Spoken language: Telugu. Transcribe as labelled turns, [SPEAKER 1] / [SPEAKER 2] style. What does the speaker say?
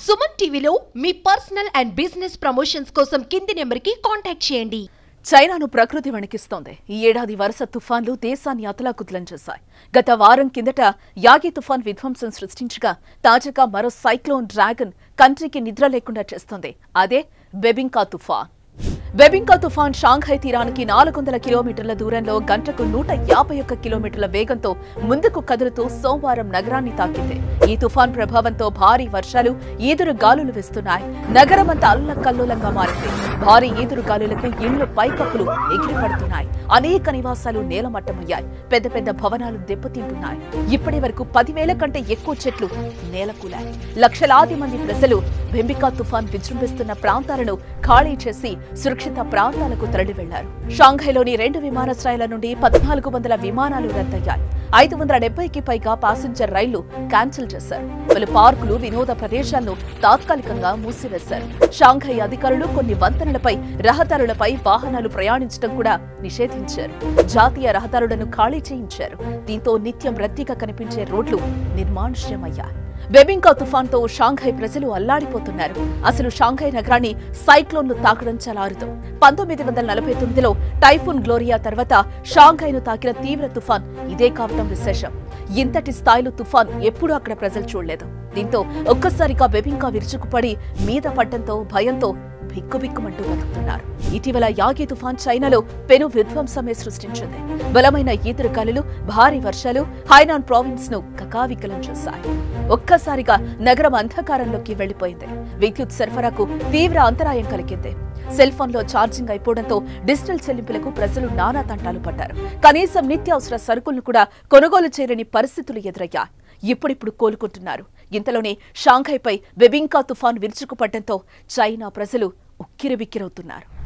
[SPEAKER 1] సుమన్ టీవీలో మీ పర్సనల్ అండ్ బిజినెస్ ప్రమోషన్స్ కోసం కింది నెంబర్కి కాంటాక్ట్ చేయండి
[SPEAKER 2] చైనాను ప్రకృతి వణికిస్తోంది ఈ ఏడాది వరుస తుఫాన్లు దేశాన్ని అతలాకుతలం చేశాయి గత వారం కిందట యాగి తుఫాన్ విధ్వంసం సృష్టించగా తాజాగా మరో సైక్లోన్ డ్రాగన్ కంట్రీకి నిద్ర లేకుండా చేస్తోంది అదే బెబింకా తుఫాన్ బెబింకా తుఫాన్ షాంఘై తీరానికి నాలుగు వందల కిలోమీటర్ల దూరంలో గంటకు నూట యాభై ఒక్క కిలోమీటర్ల వేగంతో ముందుకు కదులుతూ సోమవారం నగరాన్ని తాకింది ఈ తుఫాన్ ప్రభావంతో భారీ వర్షాలు ఈదురు గాలులు వేస్తున్నాయి నగరమంతా అల్లకల్లోలంగా మారింది భారీ ఈదురు గాలులకు ఇళ్లు పైకప్పులు ఎగిరిపడుతున్నాయి అనేక నివాసాలు నేలమట్టమయ్యాయి పెద్ద పెద్ద భవనాలు దెబ్బతింటున్నాయి ఇప్పటి వరకు పదివేల కంటే ఎక్కువ చెట్లు నేలకూలాయి లక్షలాది మంది ప్రజలు బెంబికా తుఫాన్ విజృంభిస్తున్న ప్రాంతాలను ఖాళీ చేసి సురక్షిత ప్రాంతాలకు తరలి వెళ్లారు షాంఘైలోని రెండు విమానాశ్రయాల నుండి పద్నాలుగు వందల విమానాలు రద్దయ్యాయి ఐదు వందల డెబ్బైకి పైగా ప్యాసింజర్ రైళ్లు క్యాన్సిల్ చేశారు పలు పార్కులు వినోద ప్రదేశాలను తాత్కాలికంగా మూసివేశారు షాంఘై అధికారులు కొన్ని వంతెనలపై రహదారులపై వాహనాలు ప్రయాణించడం కూడా నిషేధించారు జాతీయ రహదారులను ఖాళీ చేయించారు దీంతో నిత్యం రద్దీగా కనిపించే రోడ్లు నిర్మానుష్యమయ్యాయి బెబింకా తుఫాన్తో షాంఘై ప్రజలు అల్లాడిపోతున్నారు అసలు షాంఘై నగరాన్ని సైక్లోన్లు తాకడం చాలా అరుదు పంతొమ్మిది వందల నలభై తొమ్మిదిలో టైఫూన్ గ్లోరియా తర్వాత షాంఘైను తాకిన తీవ్ర తుఫాన్ ఇదే కావడం విశేషం ఇంతటి స్థాయిలో తుఫాన్ ఎప్పుడూ అక్కడ ప్రజలు చూడలేదు దీంతో ఒక్కసారిగా బెబింకా విరుచుకుపడి మీద పడ్డంతో భయంతో బిక్కుబిక్కుమంటూ బతుకుతున్నారు ఇటీవల యాగి తుఫాన్ చైనాలో పెను విధ్వంసమే సృష్టించింది బలమైన ఈదురుగాలులు భారీ వర్షాలు హైనాన్ ప్రావిన్స్ ను కకావికలం చేశాయి ఒక్కసారిగా నగరం అంధకారంలోకి వెళ్లిపోయింది విద్యుత్ సరఫరాకు తీవ్ర అంతరాయం కలిగింది సెల్ ఫోన్ లో ఛార్జింగ్ అయిపోవడంతో డిజిటల్ చెల్లింపులకు ప్రజలు నానా తంటాలు పడ్డారు కనీసం నిత్యావసర సరుకులను కూడా కొనుగోలు చేయలేని పరిస్థితులు ఎదురయ్యాయి ఇప్పుడిప్పుడు కోలుకుంటున్నారు ఇంతలోనే షాంఘైపై బెబింకా తుఫాన్ విరుచుకుపడడంతో చైనా ప్రజలు ఉక్కిరిబిక్కిరవుతున్నారు